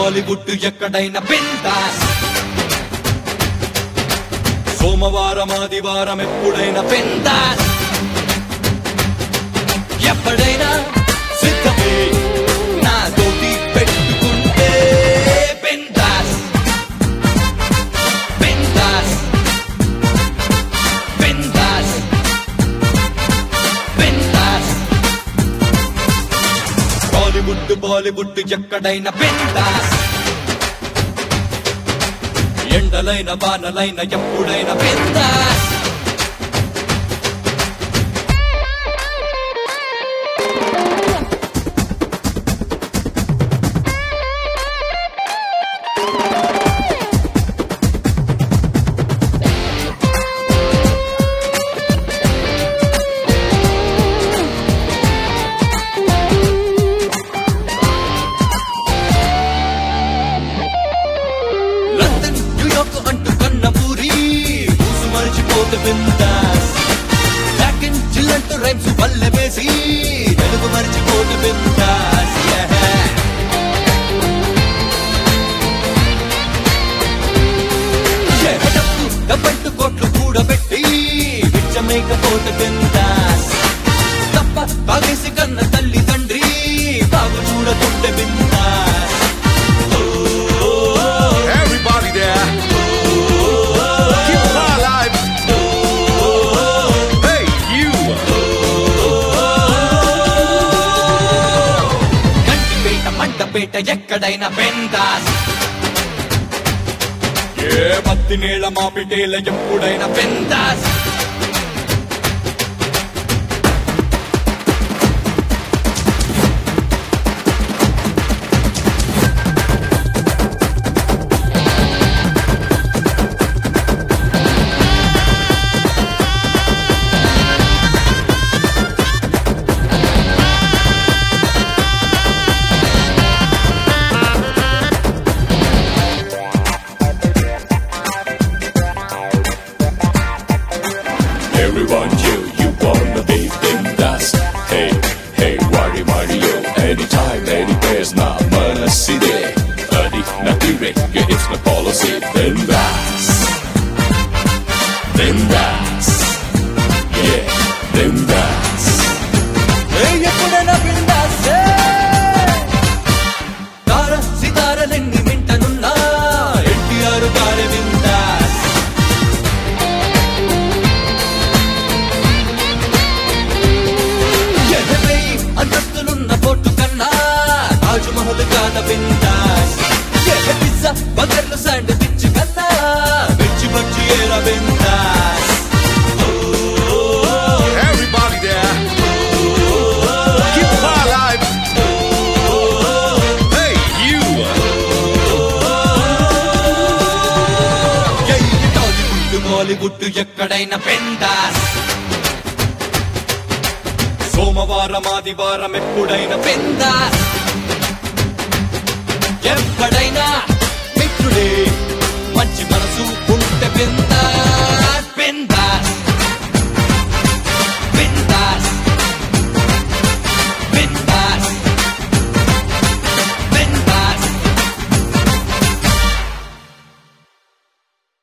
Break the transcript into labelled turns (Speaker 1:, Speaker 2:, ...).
Speaker 1: బాలీవుడ్ ఎక్కడైనా బిందాస్ సోమవారం ఆదివారం ఎప్పుడైనా బిందాస్ ఎప్పుడైనా సిద్ధమే నాతోటి పెట్టుకుంటే బిందాస్ బిందాస్ బిందాస్ బిందాస్ బాలీవుడ్ బాలీవుడ్ ఎక్కడైనా బిందాస్ ఎండలైన వానలైన ఎప్పుడైనా బిందాస్ లండన్ న్యూయార్క్ అంటూ కన్న ఊరి ఊసు మరిచిపోతే బిందాస్ బ్లాక్ అండ్ చిల్ అంటూ రైమ్స్ పల్లె వేసి తెలుగు మరిచిపోతే బిందాస్ డబ్బంటు కోట్లు కూడబెట్టి విచ్చమేకపోతే బిందాస్ తప్ప బాగేసి కన్న తల్లి తండ్రి బాగు చూడకుంటే bindaas
Speaker 2: Everybody there. Keep the fire alive. Hey, you.
Speaker 1: Gandipet మంటపేట ఎక్కడైనా బెందాస్ ఏ పత్తి నీళ్ళ మాపిటేల ఎప్పుడైనా బెందాస్
Speaker 3: Everyone you, you wanna be bindas Hey, hey, worry Mario Anytime, anywhere's not mana city Adi, natire, yeah, it's my policy Bindas Bindas Yeah, bindas
Speaker 1: ఏ ఎప్పుడైనా బిందాస్ తార సితారలెన్ని వింటనున్నా ఎన్టీఆర్ గారి బిందాస్ ఎనభై అంతస్తులున్న boat కన్నా తాజ్ మహల్ కాద బిందాస్ ఎన పిజ్జా బగర్లు శాండ్విచ్ కన్నా వెచ్చి bajji ఏర bindaas
Speaker 2: Everybody there. Keep the fire alive. Hey, you.
Speaker 1: జై టాలీవుడ్ బాలీవుడ్ ఎక్కడైనా పెందాస్ సోమవారం ఆదివారం ఎప్పుడైనా పెందాస్ ఎప్పుడైనా మిత్రుడే మంచి మనసు ఉంటే పెందాస్ పెందాస్